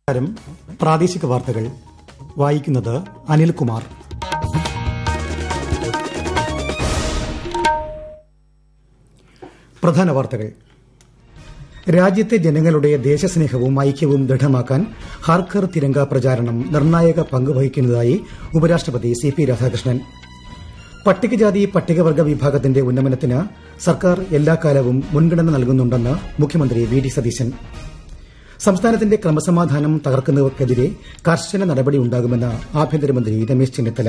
നമസ്കാരം പ്രാദേശിക വാർത്തകൾ വായിക്കുന്നത് അനിൽകുമാർ പ്രധാന വാർത്തകൾ രാജ്യത്തെ ജനങ്ങളുടെ ദേശസ്നേഹവും ഐക്യവും ദൃഢമാക്കാൻ ഹർഘർ തിരങ്ക പ്രചാരണം നിർണായക പങ്ക് വഹിക്കുന്നതായി ഉപരാഷ്ട്രപതി സി പി രാധാകൃഷ്ണൻ പട്ടികജാതി പട്ടികവർഗ വിഭാഗത്തിന്റെ ഉന്നമനത്തിന് സർക്കാർ എല്ലാ കാലവും മുൻഗണന നൽകുന്നുണ്ടെന്ന് മുഖ്യമന്ത്രി വി ഡി സതീശൻ സംസ്ഥാനത്തിന്റെ ക്രമസമാധാനം തകർക്കുന്നവർക്കെതിരെ കർശന നടപടിയുണ്ടാകുമെന്ന് ആഭ്യന്തരമന്ത്രി രമേശ് ചെന്നിത്തല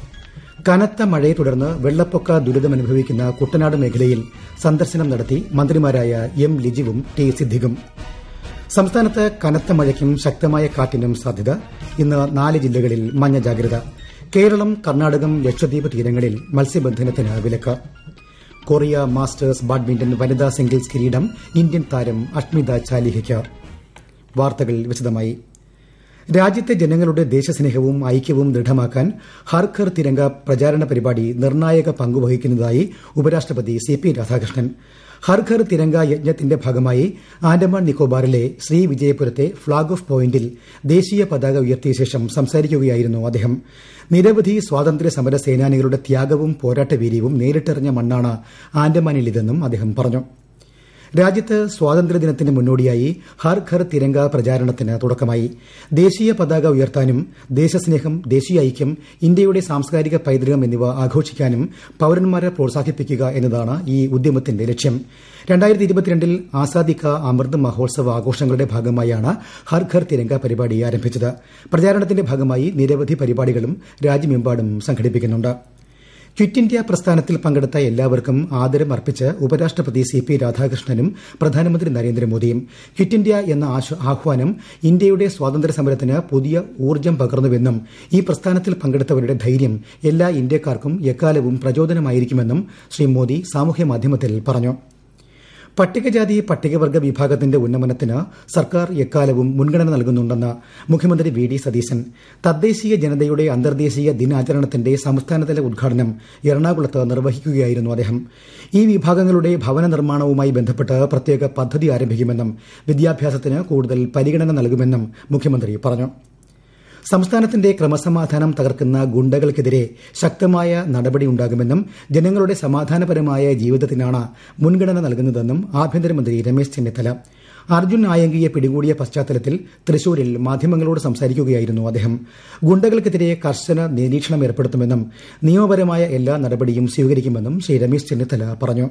കനത്ത മഴയെ തുടർന്ന് വെള്ളപ്പൊക്ക ദുരിതമനുഭവിക്കുന്ന കുട്ടനാട് മേഖലയിൽ സന്ദർശനം നടത്തി മന്ത്രിമാരായ എം ലിജിവും ടി സിദ്ദിഖും സംസ്ഥാനത്ത് കനത്ത മഴയ്ക്കും ശക്തമായ കാറ്റിനും സാധ്യത ഇന്ന് നാല് ജില്ലകളിൽ മഞ്ഞ ജാഗ്രത കേരളം കർണാടകം ലക്ഷദ്വീപ് തീരങ്ങളിൽ മത്സ്യബന്ധനത്തിന് വിലക്ക് കൊറിയ മാസ്റ്റേഴ്സ് ബാഡ്മിന്റൺ വനിതാ സിംഗിൾസ് കിരീടം ഇന്ത്യൻ താരം അഷ്മിത ചാലിഹയ്ക്ക് വാർത്തകൾ വിശദമായി രാജ്യത്തെ ജനങ്ങളുടെ ദേശസ്നേഹവും ഐക്യവും ദൃഢമാക്കാൻ ഹർ ഘർ തിരങ്ക പ്രചാരണ പരിപാടി നിർണായക പങ്കുവഹിക്കുന്നതായി ഉപരാഷ്ട്രപതി സി പി രാധാകൃഷ്ണൻ ഹർ ഘർ തിരങ്ക യജ്ഞത്തിന്റെ ഭാഗമായി ആൻഡമാൻ നിക്കോബാറിലെ ശ്രീവിജയപുരത്തെ ഫ്ളാഗ് ഓഫ് പോയിന്റിൽ ദേശീയ പതാക ഉയർത്തിയ ശേഷം സംസാരിക്കുകയായിരുന്നു അദ്ദേഹം നിരവധി സ്വാതന്ത്ര്യ സമര സേനാനികളുടെ ത്യാഗവും പോരാട്ടവീര്യവും നേരിട്ടറിഞ്ഞ മണ്ണാണ് ആൻഡമാനിലിതെന്നും അദ്ദേഹം പറഞ്ഞു രാജ്യത്ത് സ്വാതന്ത്ര്യദിനത്തിന് മുന്നോടിയായി ഹർ ഘർ തിരങ്ക പ്രചാരണത്തിന് തുടക്കമായി ദേശീയ പതാക ഉയർത്താനും ദേശസ്നേഹം ദേശീയ ഐക്യം ഇന്ത്യയുടെ സാംസ്കാരിക പൈതൃകം എന്നിവ ആഘോഷിക്കാനും പൌരന്മാരെ പ്രോത്സാഹിപ്പിക്കുക എന്നതാണ് ഈ ഉദ്യമത്തിന്റെ ലക്ഷ്യം രണ്ടായിരത്തി ഇരുപത്തിരണ്ടിൽ ആസാദി കാ അമൃത് മഹോത്സവ ആഘോഷങ്ങളുടെ ഭാഗമായാണ് ഹർ ഘർ തിരങ്ക പരിപാടി ആരംഭിച്ചത് പ്രചാരണത്തിന്റെ ഭാഗമായി നിരവധി പരിപാടികളും രാജ്യമെമ്പാടും സംഘടിപ്പിക്കുന്നുണ്ട് ക്വിറ്റ് ഇന്ത്യ പ്രസ്ഥാനത്തിൽ പങ്കെടുത്ത എല്ലാവർക്കും ആദരം അർപ്പിച്ച് ഉപരാഷ്ട്രപതി സി പി രാധാകൃഷ്ണനും പ്രധാനമന്ത്രി നരേന്ദ്രമോദിയും ക്വിറ്റ് ഇന്ത്യ എന്ന ആഹ്വാനം ഇന്ത്യയുടെ സ്വാതന്ത്ര്യ സമരത്തിന് പുതിയ ഊർജ്ജം പകർന്നുവെന്നും ഈ പ്രസ്ഥാനത്തിൽ പങ്കെടുത്തവരുടെ ധൈര്യം എല്ലാ ഇന്ത്യക്കാർക്കും എക്കാലവും പ്രചോദനമായിരിക്കുമെന്നും ശ്രീ മോദി സാമൂഹ്യമാധ്യമത്തിൽ പറഞ്ഞു പട്ടികജാതി പട്ടികവർഗ വിഭാഗത്തിന്റെ ഉന്നമനത്തിന് സർക്കാർ എക്കാലവും മുൻഗണന നൽകുന്നുണ്ടെന്ന് മുഖ്യമന്ത്രി വി ഡി സതീശൻ തദ്ദേശീയ ജനതയുടെ അന്തർദേശീയ ദിനാചരണത്തിന്റെ സംസ്ഥാനതല ഉദ്ഘാടനം എറണാകുളത്ത് നിർവഹിക്കുകയായിരുന്നു അദ്ദേഹം ഈ വിഭാഗങ്ങളുടെ ഭവന നിർമ്മാണവുമായി ബന്ധപ്പെട്ട് പ്രത്യേക പദ്ധതി ആരംഭിക്കുമെന്നും വിദ്യാഭ്യാസത്തിന് കൂടുതൽ പരിഗണന നൽകുമെന്നും മുഖ്യമന്ത്രി പറഞ്ഞു സംസ്ഥാനത്തിന്റെ ക്രമസമാധാനം തകർക്കുന്ന ഗുണ്ടകൾക്കെതിരെ ശക്തമായ നടപടിയുണ്ടാകുമെന്നും ജനങ്ങളുടെ സമാധാനപരമായ ജീവിതത്തിനാണ് മുൻഗണന നൽകുന്നതെന്നും ആഭ്യന്തരമന്ത്രി രമേശ് ചെന്നിത്തല അർജുൻ ആയങ്കിയെ പിടികൂടിയ പശ്ചാത്തലത്തിൽ തൃശൂരിൽ മാധ്യമങ്ങളോട് സംസാരിക്കുകയായിരുന്നു അദ്ദേഹം ഗുണ്ടകൾക്കെതിരെ കർശന നിരീക്ഷണം ഏർപ്പെടുത്തുമെന്നും നിയമപരമായ എല്ലാ നടപടിയും സ്വീകരിക്കുമെന്നും ശ്രീ രമേശ് ചെന്നിത്തല പറഞ്ഞു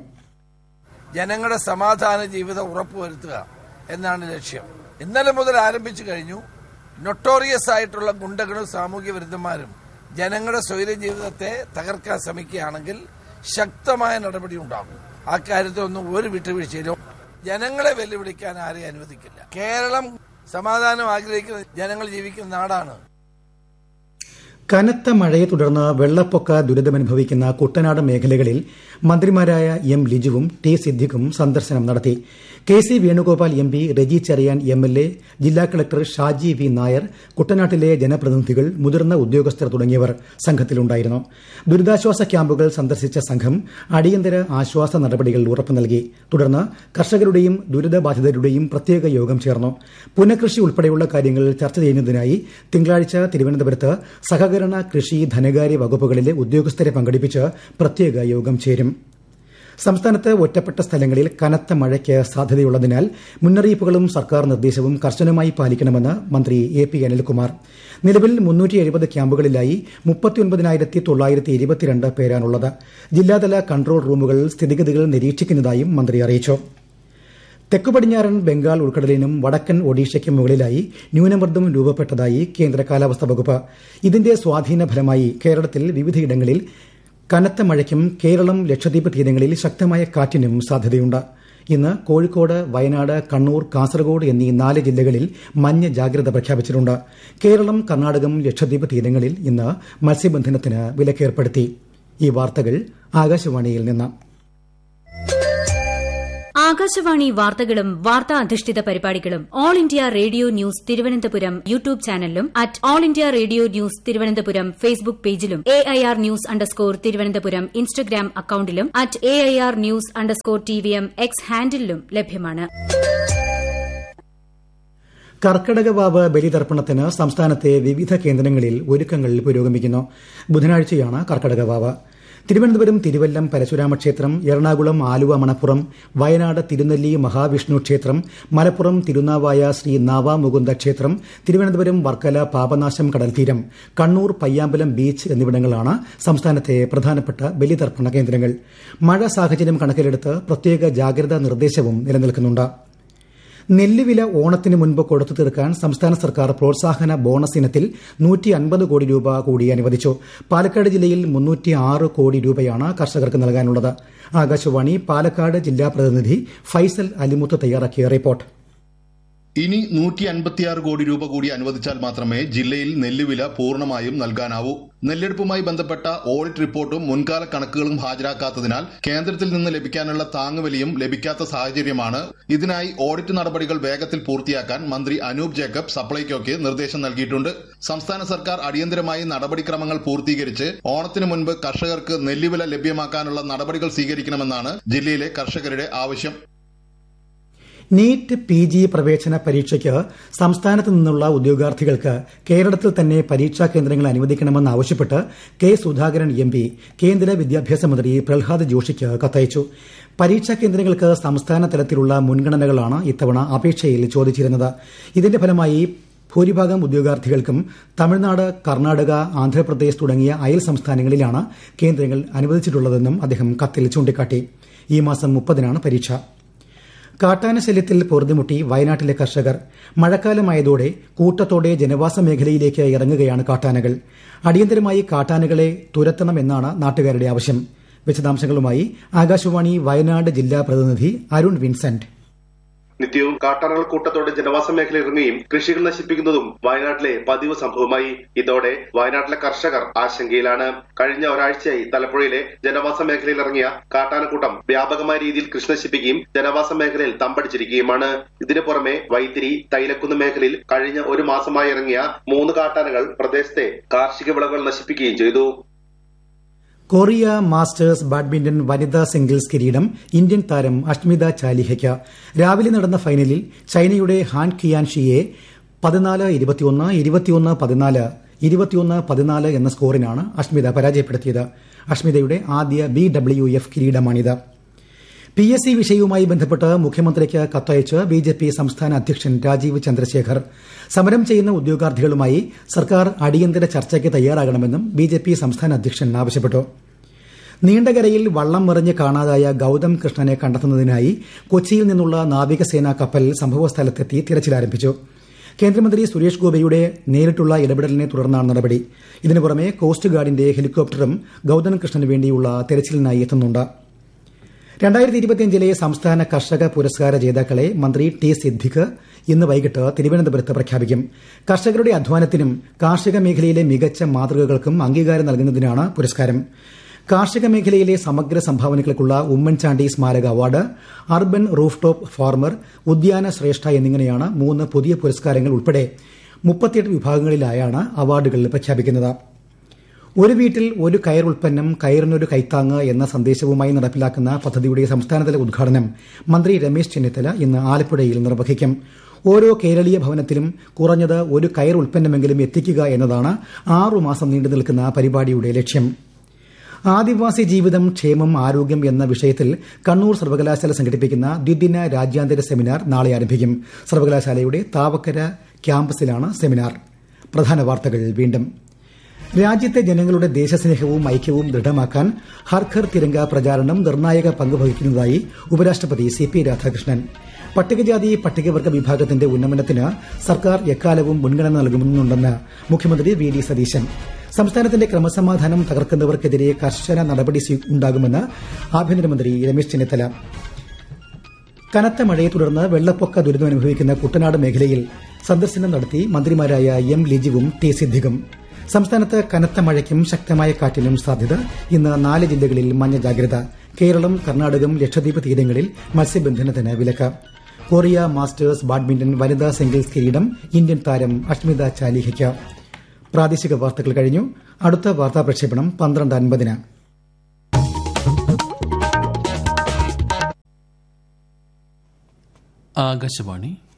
ജനങ്ങളുടെ സമാധാന ജീവിതം ഉറപ്പുവരുത്തുക എന്നാണ് ലക്ഷ്യം ഇന്നലെ മുതൽ ആരംഭിച്ചു കഴിഞ്ഞു നൊട്ടോറിയസ് ആയിട്ടുള്ള ഗുണ്ടകളും സാമൂഹ്യ വിരുദ്ധന്മാരും ജനങ്ങളുടെ സ്വൈര്യ ജീവിതത്തെ തകർക്കാൻ ശ്രമിക്കുകയാണെങ്കിൽ ശക്തമായ നടപടി ഉണ്ടാകും ആ കാര്യത്തിൽ ഒന്നും ഒരു വിട്ടുവീഴ്ചയിലും ജനങ്ങളെ വെല്ലുവിളിക്കാൻ ആരെയും അനുവദിക്കില്ല കേരളം സമാധാനം ആഗ്രഹിക്കുന്ന ജനങ്ങൾ ജീവിക്കുന്ന നാടാണ് കനത്ത മഴയെ തുടർന്ന് വെള്ളപ്പൊക്ക ദുരിതമനുഭവിക്കുന്ന കുട്ടനാട് മേഖലകളിൽ മന്ത്രിമാരായ എം ലിജുവും ടി സിദ്ദിഖും സന്ദർശനം നടത്തി K C Venugopal M P Reji Cheriyan M L A ജില്ലാ കളക്ടർ ഷാജി വി നായർ കുട്ടനാട്ടിലെ ജനപ്രതിനിധികൾ മുതിർന്ന ഉദ്യോഗസ്ഥർ തുടങ്ങിയവർ സംഘത്തിലുണ്ടായിരുന്നു ദുരിതാശ്വാസ ക്യാമ്പുകൾ സന്ദർശിച്ച സംഘം അടിയന്തര ആശ്വാസ നടപടികൾ ഉറപ്പു നൽകി തുടർന്ന് കർഷകരുടെയും ദുരിതബാധിതരുടെയും പ്രത്യേക യോഗം ചേർന്നു പുനഃകൃഷി ഉൾപ്പെടെയുള്ള കാര്യങ്ങൾ ചർച്ച ചെയ്യുന്നതിനായി തിങ്കളാഴ്ച തിരുവനന്തപുരത്ത് സഹകരണ കൃഷി ധനകാര്യ വകുപ്പുകളിലെ ഉദ്യോഗസ്ഥരെ പങ്കെടുപ്പിച്ച് പ്രത്യേക യോഗം ചേരും സംസ്ഥാനത്ത് ഒറ്റപ്പെട്ട സ്ഥലങ്ങളിൽ കനത്ത മഴയ്ക്ക് സാധ്യതയുള്ളതിനാൽ മുന്നറിയിപ്പുകളും സർക്കാർ നിർദ്ദേശവും കർശനമായി പാലിക്കണമെന്ന് മന്ത്രി എ പി അനിൽകുമാർ നിലവിൽ ക്യാമ്പുകളിലായി പേരാണുള്ളത് ജില്ലാതല കൺട്രോൾ റൂമുകൾ സ്ഥിതിഗതികൾ നിരീക്ഷിക്കുന്നതായും മന്ത്രി അറിയിച്ചു തെക്കു പടിഞ്ഞാറൻ ബംഗാൾ ഉൾക്കടലിനും വടക്കൻ ഒഡീഷയ്ക്കും മുകളിലായി ന്യൂനമർദ്ദം രൂപപ്പെട്ടതായി കേന്ദ്ര കാലാവസ്ഥാ വകുപ്പ് ഇതിന്റെ സ്വാധീന ഫലമായി കേരളത്തിൽ വിവിധയിടങ്ങളിൽ കനത്ത മഴയ്ക്കും കേരളം ലക്ഷദ്വീപ് തീരങ്ങളിൽ ശക്തമായ കാറ്റിനും സാധ്യതയുണ്ട് ഇന്ന് കോഴിക്കോട് വയനാട് കണ്ണൂർ കാസർഗോഡ് എന്നീ നാല് ജില്ലകളിൽ മഞ്ഞ ജാഗ്രത പ്രഖ്യാപിച്ചിട്ടുണ്ട് കേരളം കർണാടകം ലക്ഷദ്വീപ് തീരങ്ങളിൽ ഇന്ന് മത്സ്യബന്ധനത്തിന് വിലക്കേർപ്പെടുത്തി ഈ വാർത്തകൾ ആകാശവാണിയിൽ നിന്ന് ആകാശവാണി വാർത്തകളും വാർത്താ അധിഷ്ഠിത പരിപാടികളും All India Radio News Thiruvananthapuram YouTube ചാനലിലും at All India Radio News Thiruvananthapuram Facebook പേജിലും A I R news underscore Thiruvananthapuram Instagram അക്കൌണ്ടിലും at A I R news underscore T V M X ഹാൻഡിലും ലഭ്യമാണ് കർക്കടകവാവ് ബലിതർപ്പണത്തിന് സംസ്ഥാനത്തെ വിവിധ കേന്ദ്രങ്ങളിൽ ഒരുക്കങ്ങൾ പുരോഗമിക്കുന്നു ബുധനാഴ്ചയാണ് കർക്കടകവാവ് തിരുവനന്തപുരം തിരുവല്ലം പരശുരാമ ക്ഷേത്രം എറണാകുളം ആലുവ മണപ്പുറം വയനാട് തിരുനെല്ലി മഹാവിഷ്ണു ക്ഷേത്രം മലപ്പുറം തിരുനാവായ ശ്രീ നാവാമുകുന്ദ ക്ഷേത്രം തിരുവനന്തപുരം വർക്കല പാപനാശം കടൽത്തീരം കണ്ണൂർ പയ്യാമ്പലം ബീച്ച് എന്നിവിടങ്ങളാണ് സംസ്ഥാനത്തെ പ്രധാനപ്പെട്ട ബലിതർപ്പണ കേന്ദ്രങ്ങൾ മഴ സാഹചര്യം കണക്കിലെടുത്ത് പ്രത്യേക ജാഗ്രതാ നിർദ്ദേശവും നിലനിൽക്കുന്നുണ്ട് നെല്ലുവില ഓണത്തിന് മുൻപ് കൊടുത്തു തീർക്കാൻ സംസ്ഥാന സർക്കാർ പ്രോത്സാഹന ബോണസ് ഇനത്തിൽ നൂറ്റി അൻപത് കോടി രൂപ കൂടി അനുവദിച്ചു പാലക്കാട് ജില്ലയിൽ മുന്നൂറ്റി ആറ് കോടി രൂപയാണ് കർഷകർക്ക് നൽകാനുള്ളത് ആകാശവാണി പാലക്കാട് ജില്ലാ പ്രതിനിധി ഫൈസൽ അലിമുത്ത് തയ്യാറാക്കിയ റിപ്പോർട്ട് ഇനി നൂറ്റി അൻപത്തിയാറ് കോടി രൂപ കൂടി അനുവദിച്ചാൽ മാത്രമേ ജില്ലയിൽ നെല്ലുവില പൂർണ്ണമായും നൽകാനാവൂ നെല്ലെടുപ്പുമായി ബന്ധപ്പെട്ട ഓഡിറ്റ് റിപ്പോർട്ടും മുൻകാല കണക്കുകളും ഹാജരാക്കാത്തതിനാൽ കേന്ദ്രത്തിൽ നിന്ന് ലഭിക്കാനുള്ള താങ്ങുവിലയും ലഭിക്കാത്ത സാഹചര്യമാണ് ഇതിനായി ഓഡിറ്റ് നടപടികൾ വേഗത്തിൽ പൂർത്തിയാക്കാൻ മന്ത്രി അനൂപ് ജേക്കബ് സപ്ലൈകോയ്ക്ക് നിർദ്ദേശം നൽകിയിട്ടുണ്ട് സംസ്ഥാന സർക്കാർ അടിയന്തരമായി നടപടിക്രമങ്ങൾ പൂർത്തീകരിച്ച് ഓണത്തിന് മുൻപ് കർഷകർക്ക് നെല്ലുവില ലഭ്യമാക്കാനുള്ള നടപടികൾ സ്വീകരിക്കണമെന്നാണ് ജില്ലയിലെ കർഷകരുടെ ആവശ്യം നീറ്റ് പി ജി പ്രവേശന പരീക്ഷയ്ക്ക് സംസ്ഥാനത്ത് നിന്നുള്ള ഉദ്യോഗാർത്ഥികൾക്ക് കേരളത്തിൽ തന്നെ പരീക്ഷാ കേന്ദ്രങ്ങൾ അനുവദിക്കണമെന്നാവശ്യപ്പെട്ട് കെ സുധാകരൻ എം പി കേന്ദ്ര വിദ്യാഭ്യാസ മന്ത്രി പ്രഹ്ലാദ് ജോഷിക്ക് കത്തയച്ചു പരീക്ഷാ കേന്ദ്രങ്ങൾക്ക് സംസ്ഥാന തലത്തിലുള്ള മുൻഗണനകളാണ് ഇത്തവണ അപേക്ഷയിൽ ചോദിച്ചിരുന്നത് ഇതിന്റെ ഫലമായി ഭൂരിഭാഗം ഉദ്യോഗാർത്ഥികൾക്കും തമിഴ്നാട് കർണാടക ആന്ധ്രാപ്രദേശ് തുടങ്ങിയ അയൽ സംസ്ഥാനങ്ങളിലാണ് കേന്ദ്രങ്ങൾ അനുവദിച്ചിട്ടുള്ളതെന്നും അദ്ദേഹം കത്തിൽ ചൂണ്ടിക്കാട്ടി ഈ മാസം മുപ്പതിനാണ് പരീക്ഷ കാട്ടാനശല്യത്തിൽ പൊറുതിമുട്ടി വയനാട്ടിലെ കർഷകർ മഴക്കാലമായതോടെ കൂട്ടത്തോടെ ജനവാസ മേഖലയിലേക്ക് ഇറങ്ങുകയാണ് കാട്ടാനകൾ അടിയന്തരമായി കാട്ടാനകളെ തുരത്തണമെന്നാണ് നാട്ടുകാരുടെ ആവശ്യം വിശദാംശങ്ങളുമായി ആകാശവാണി വയനാട് ജില്ലാ പ്രതിനിധി അരുൺ വിൻസെന്റ് നിത്യവും കാട്ടാനകൾ കൂട്ടത്തോടെ ജനവാസ മേഖല ഇറങ്ങുകയും കൃഷികൾ നശിപ്പിക്കുന്നതും വയനാട്ടിലെ പതിവ് സംഭവമായി ഇതോടെ വയനാട്ടിലെ കർഷകർ ആശങ്കയിലാണ് കഴിഞ്ഞ ഒരാഴ്ചയായി തലപ്പുഴയിലെ ജനവാസ മേഖലയിൽ ഇറങ്ങിയ കാട്ടാനക്കൂട്ടം വ്യാപകമായ രീതിയിൽ കൃഷി നശിപ്പിക്കുകയും ജനവാസ മേഖലയിൽ തമ്പടിച്ചിരിക്കുകയുമാണ് ഇതിനു പുറമെ വൈത്തിരി തൈലക്കുന്ന് മേഖലയിൽ കഴിഞ്ഞ ഒരു മാസമായി ഇറങ്ങിയ മൂന്ന് കാട്ടാനകൾ പ്രദേശത്തെ കാർഷിക വിളകൾ നശിപ്പിക്കുകയും ചെയ്തു കൊറിയ മാസ്റ്റേഴ്സ് ബാഡ്മിന്റൺ വനിതാ സിംഗിൾസ് കിരീടം ഇന്ത്യൻ താരം അഷ്മിത ചാലിഹയ്ക്ക് രാവിലെ നടന്ന ഫൈനലിൽ ചൈനയുടെ ഹാൻ കിയാൻഷിയെ പതിനാല് ഇരുപത്തിയൊന്ന് ഇരുപത്തിയൊന്ന് പതിനാല് ഇരുപത്തിയൊന്ന് പതിനാല് എന്ന സ്കോറിനാണ് അഷ്മിത പരാജയപ്പെടുത്തിയത് അഷ്മിതയുടെ ആദ്യ ബി ഡബ്ല്യു എഫ് കിരീടമാണിത് പി എസ് സി വിഷയവുമായി ബന്ധപ്പെട്ട് മുഖ്യമന്ത്രിക്ക് കത്തയച്ച് ബി ജെ പി സംസ്ഥാന അധ്യക്ഷൻ രാജീവ് ചന്ദ്രശേഖർ സമരം ചെയ്യുന്ന ഉദ്യോഗാർത്ഥികളുമായി സർക്കാർ അടിയന്തര ചർച്ചയ്ക്ക് തയ്യാറാകണമെന്നും ബി ജെ പി സംസ്ഥാന അധ്യക്ഷൻ ആവശ്യപ്പെട്ടു നീണ്ടകരയിൽ വള്ളം മറിഞ്ഞ് കാണാതായ ഗൌതം കൃഷ്ണനെ കണ്ടെത്തുന്നതിനായി കൊച്ചിയിൽ നിന്നുള്ള നാവികസേനാ കപ്പൽ സംഭവസ്ഥലത്തെത്തി തിരച്ചിൽ കേന്ദ്രമന്ത്രി സുരേഷ് ഗോപിയുടെ നേരിട്ടുള്ള ഇടപെടലിനെ തുടർന്നാണ് നടപടി ഇതിനു പുറമെ കോസ്റ്റ് ഗാർഡിന്റെ ഹെലികോപ്റ്ററും ഗൌതം കൃഷ്ണന് വേണ്ടിയുള്ള തെരച്ചിലിനായി എത്തുന്നുണ്ട് രണ്ടായിരത്തി ഇരുപത്തിയഞ്ചിലെ സംസ്ഥാന കർഷക പുരസ്കാര ജേതാക്കളെ മന്ത്രി ടി സിദ്ദിഖ് ഇന്ന് വൈകിട്ട് തിരുവനന്തപുരത്ത് പ്രഖ്യാപിക്കും കർഷകരുടെ അധ്വാനത്തിനും കാർഷിക മേഖലയിലെ മികച്ച മാതൃകകൾക്കും അംഗീകാരം നൽകുന്നതിനാണ് പുരസ്കാരം കാർഷിക മേഖലയിലെ സമഗ്ര സംഭാവനകൾക്കുള്ള ഉമ്മൻചാണ്ടി സ്മാരക award urban rooftop farmer ഉദ്യാന ശ്രേഷ്ഠ എന്നിങ്ങനെയാണ് മൂന്ന് പുതിയ പുരസ്കാരങ്ങൾ ഉൾപ്പെടെ മുപ്പത്തിയെട്ട് വിഭാഗങ്ങളിലായാണ് അവാർഡുകൾ പ്രഖ്യാപിക്കുന്നത് ഒരു വീട്ടിൽ ഒരു കയർ ഉൽപ്പന്നം കയറിനൊരു കൈത്താങ്ങ് എന്ന സന്ദേശവുമായി നടപ്പിലാക്കുന്ന പദ്ധതിയുടെ സംസ്ഥാനതല ഉദ്ഘാടനം മന്ത്രി രമേശ് ചെന്നിത്തല ഇന്ന് ആലപ്പുഴയിൽ നിർവഹിക്കും ഓരോ കേരളീയ ഭവനത്തിലും കുറഞ്ഞത് ഒരു കയർ ഉൽപ്പന്നമെങ്കിലും എത്തിക്കുക എന്നതാണ് ആറുമാസം നീണ്ടു നിൽക്കുന്ന പരിപാടിയുടെ ലക്ഷ്യം ആദിവാസി ജീവിതം ക്ഷേമം ആരോഗ്യം എന്ന വിഷയത്തിൽ കണ്ണൂർ സർവകലാശാല സംഘടിപ്പിക്കുന്ന ദ്വിദിന രാജ്യാന്തര സെമിനാർ നാളെ ആരംഭിക്കും സർവകലാശാലയുടെ താവക്കര ക്യാമ്പസിലാണ് സെമിനാർ പ്രധാന വാർത്തകൾ വീണ്ടും രാജ്യത്തെ ജനങ്ങളുടെ ദേശസ്നേഹവും ഐക്യവും ദൃഢമാക്കാൻ ഹർഘർ തിരങ്ക പ്രചാരണം നിർണായക പങ്ക് വഹിക്കുന്നതായി ഉപരാഷ്ട്രപതി സി പി രാധാകൃഷ്ണൻ പട്ടികജാതി പട്ടികവർഗ വിഭാഗത്തിന്റെ ഉന്നമനത്തിന് സർക്കാർ എക്കാലവും മുൻഗണന നൽകുന്നുണ്ടെന്ന് മുഖ്യമന്ത്രി വി ഡി സതീശൻ സംസ്ഥാനത്തിന്റെ ക്രമസമാധാനം തകർക്കുന്നവർക്കെതിരെ കർശന നടപടി ഉണ്ടാകുമെന്ന് ആഭ്യന്തരമന്ത്രി രമേശ് ചെന്നിത്തല കനത്ത മഴയെ തുടർന്ന് വെള്ളപ്പൊക്ക ദുരിതമനുഭവിക്കുന്ന കുട്ടനാട് മേഖലയിൽ സന്ദർശനം നടത്തി മന്ത്രിമാരായ എം ലിജിവും ടി സിദ്ദിഖും സംസ്ഥാനത്ത് കനത്ത മഴയ്ക്കും ശക്തമായ കാറ്റിനും സാധ്യത ഇന്ന് നാല് ജില്ലകളിൽ മഞ്ഞ ജാഗ്രത കേരളം കർണാടകം ലക്ഷദ്വീപ് തീരങ്ങളിൽ മത്സ്യബന്ധനത്തിന് വിലക്ക് കൊറിയ മാസ്റ്റേഴ്സ് ബാഡ്മിന്റൺ വനിതാ സിംഗിൾസ് കിരീടം ഇന്ത്യൻ താരം അഷ്മിത ചാലിഹയ്ക്ക് പ്രാദേശിക വാർത്തകൾ കഴിഞ്ഞു അടുത്ത വാർത്താ പ്രക്ഷേപണം പന്ത്രണ്ട് അൻപതിന് ആകാശവാണി